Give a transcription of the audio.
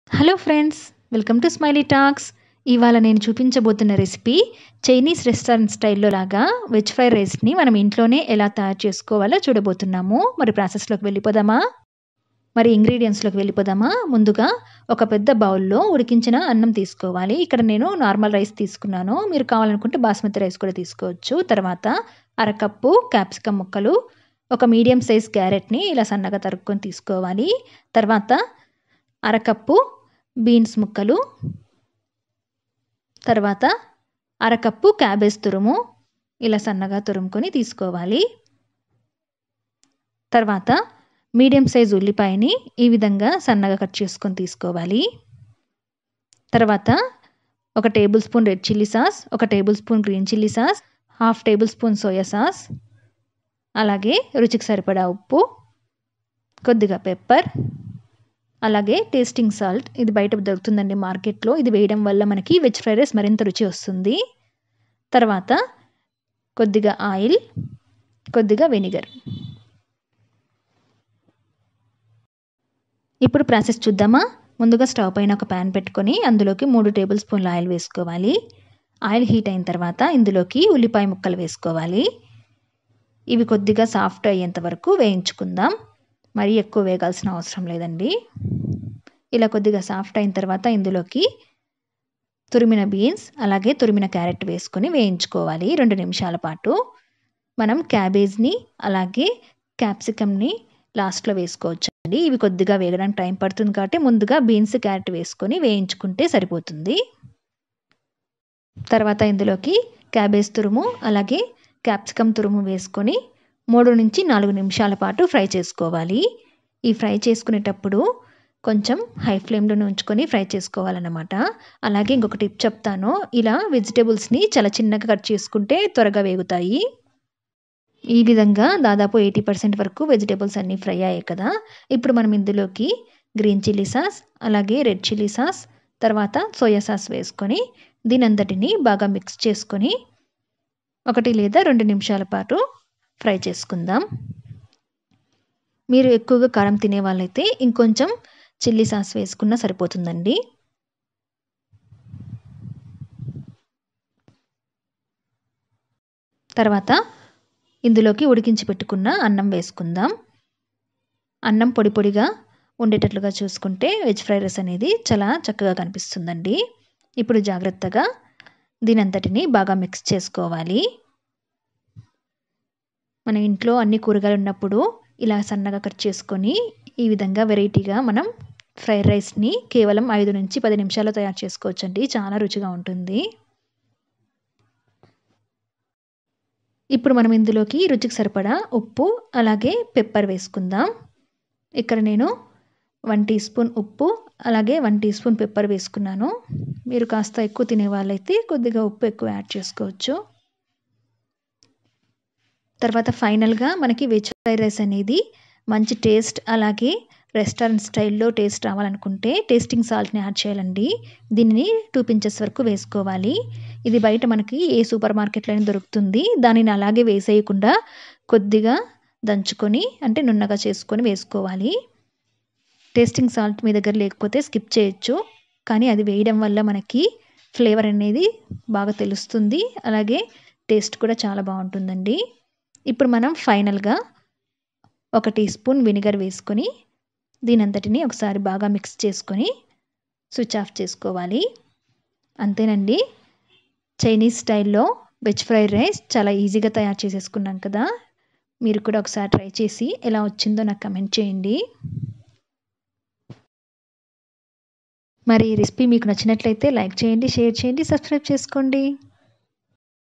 hello friends welcome to smiley talks ఇవాళ నేను చూపించబోతున్న recipe Chinese restaurant స్టైల్లో లాగా వెజ్ ఫ్రైడ్ రైస్ని మనం ఇంట్లోనే ఎలా తయారు చేసుకోవాలో చూడబోతున్నాము మరి ప్రాసెస్లోకి వెళ్ళిపోదామా మరి ఇంగ్రీడియంట్స్లోకి వెళ్ళిపోదామా ముందుగా ఒక పెద్ద బౌల్లో ఉడికించిన అన్నం తీసుకోవాలి ఇక్కడ నేను నార్మల్ రైస్ తీసుకున్నాను మీరు కావాలనుకుంటే బాస్మతి రైస్ కూడా తీసుకోవచ్చు తర్వాత అరకప్పు క్యాప్సికమ్ ముక్కలు ఒక మీడియం సైజ్ క్యారెట్ని ఇలా సన్నగా తరుక్కొని తీసుకోవాలి తర్వాత అరకప్పు బీన్స్ ముక్కలు తర్వాత అరకప్పు క్యాబేజ్ తురుము ఇలా సన్నగా తురుముకొని తీసుకోవాలి తర్వాత మీడియం సైజ్ ఉల్లిపాయని ఈ విధంగా సన్నగా కట్ చేసుకొని తీసుకోవాలి తర్వాత ఒక tablespoon red chilli sauce ఒక tablespoon green chilli sauce half tablespoon soya sauce అలాగే రుచికి సరిపడా ఉప్పు కొద్దిగా పెప్పర్ అలాగే టేస్టింగ్ సాల్ట్ ఇది బయట దొరుకుతుందండి మార్కెట్లో ఇది వేయడం వల్ల మనకి వెజ్ ఫ్రైడ్ రైస్ మరింత రుచి వస్తుంది తర్వాత కొద్దిగా ఆయిల్ కొద్దిగా వెనిగర్ ఇప్పుడు ప్రాసెస్ చూద్దామా ముందుగా స్టవ్ పైన ఒక ప్యాన్ పెట్టుకొని అందులోకి మూడు టేబుల్ స్పూన్ల ఆయిల్ వేసుకోవాలి ఆయిల్ హీట్ అయిన తర్వాత ఇందులోకి ఉల్లిపాయ ముక్కలు వేసుకోవాలి ఇవి కొద్దిగా సాఫ్ట్ అయ్యేంత వరకు వేయించుకుందాం మరీ ఎక్కువ వేగాల్సిన అవసరం లేదండి ఇలా కొద్దిగా సాఫ్ట్ అయిన తర్వాత ఇందులోకి తురిమిన బీన్స్ అలాగే తురిమిన క్యారెట్ వేసుకొని వేయించుకోవాలి రెండు నిమిషాల పాటు మనం క్యాబేజ్ని అలాగే క్యాప్సికమ్ని లాస్ట్లో వేసుకోవచ్చు అండి ఇవి కొద్దిగా వేగడానికి టైం పడుతుంది కాబట్టి ముందుగా బీన్స్ క్యారెట్ వేసుకొని వేయించుకుంటే సరిపోతుంది తర్వాత ఇందులోకి క్యాబేజ్ తురుము అలాగే క్యాప్సికమ్ తురుము వేసుకొని మూడు నుంచి నాలుగు నిమిషాల పాటు ఫ్రై చేసుకోవాలి ఈ ఫ్రై చేసుకునేటప్పుడు కొంచెం హై ఫ్లేమ్లోనే ఉంచుకొని ఫ్రై చేసుకోవాలన్నమాట అలాగే ఇంకొక టిప్ చెప్తాను ఇలా వెజిటేబుల్స్ని చాలా చిన్నగా కట్ చేసుకుంటే త్వరగా వేగుతాయి ఈ విధంగా దాదాపు ఎయిటీ పర్సెంట్ వరకు వెజిటేబుల్స్ అన్నీ ఫ్రై అయ్యాయి కదా ఇప్పుడు మనం ఇందులోకి గ్రీన్ చిల్లీ సాస్ అలాగే రెడ్ చిల్లీ సాస్ తర్వాత సోయా సాస్ వేసుకొని దీని అంతటిని బాగా మిక్స్ చేసుకొని ఒకటి లేదా రెండు నిమిషాల పాటు ఫ్రై చేసుకుందాం మీరు ఎక్కువగా కారం తినే వాళ్ళైతే ఇంకొంచెం చిల్లీ సాస్ వేసుకున్నా సరిపోతుందండి తర్వాత ఇందులోకి ఉడికించి పెట్టుకున్న అన్నం వేసుకుందాం అన్నం పొడి పొడిగా ఉండేటట్లుగా చూసుకుంటే వెజ్ ఫ్రైడ్ రైస్ అనేది చాలా చక్కగా కనిపిస్తుందండి ఇప్పుడు జాగ్రత్తగా దీనంతటిని బాగా మిక్స్ చేసుకోవాలి మన ఇంట్లో అన్ని కూరగాయలు ఉన్నప్పుడు ఇలా సన్నగా కట్ చేసుకొని ఈ విధంగా వెరైటీగా మనం ఫ్రైడ్ రైస్ని కేవలం ఐదు నుంచి పది నిమిషాల్లో తయారు చేసుకోవచ్చండి చాలా రుచిగా ఉంటుంది ఇప్పుడు మనం ఇందులోకి రుచికి సరిపడా ఉప్పు అలాగే పెప్పర్ వేసుకుందాం ఇక్కడ నేను వన్ టీ స్పూన్ ఉప్పు అలాగే వన్ టీ స్పూన్ పెప్పర్ వేసుకున్నాను మీరు కాస్త ఎక్కువ తినే వాళ్ళైతే కొద్దిగా ఉప్పు ఎక్కువ యాడ్ చేసుకోవచ్చు తర్వాత ఫైనల్గా మనకి వెజ్ ఫ్రైడ్ రైస్ అనేది మంచి టేస్ట్ అలాగే రెస్టారెంట్ స్టైల్లో టేస్ట్ రావాలనుకుంటే టేస్టింగ్ సాల్ట్ని యాడ్ చేయాలండి దీనిని టూ పించెస్ వరకు వేసుకోవాలి ఇది బయట మనకి ఏ సూపర్ మార్కెట్లోనే దొరుకుతుంది దానిని అలాగే వేసేయకుండా కొద్దిగా దంచుకొని అంటే నున్నగా చేసుకొని వేసుకోవాలి టేస్టింగ్ సాల్ట్ మీ దగ్గర లేకపోతే స్కిప్ చేయొచ్చు కానీ అది వేయడం వల్ల మనకి ఫ్లేవర్ అనేది బాగా తెలుస్తుంది అలాగే టేస్ట్ కూడా చాలా బాగుంటుందండి ఇప్పుడు మనం ఫైనల్గా ఒక టీ స్పూన్ వెనిగర్ వేసుకొని దీనంతటిని ఒకసారి బాగా మిక్స్ చేసుకొని స్విచ్ ఆఫ్ చేసుకోవాలి అంతేనండి చైనీస్ స్టైల్లో వెజ్ ఫ్రైడ్ రైస్ చాలా ఈజీగా తయారు చేసేసుకున్నాం కదా మీరు కూడా ఒకసారి ట్రై చేసి ఎలా వచ్చిందో నాకు కమెంట్ చేయండి మరి ఈ రెసిపీ మీకు నచ్చినట్లయితే లైక్ చేయండి షేర్ చేయండి సబ్స్క్రైబ్ చేసుకోండి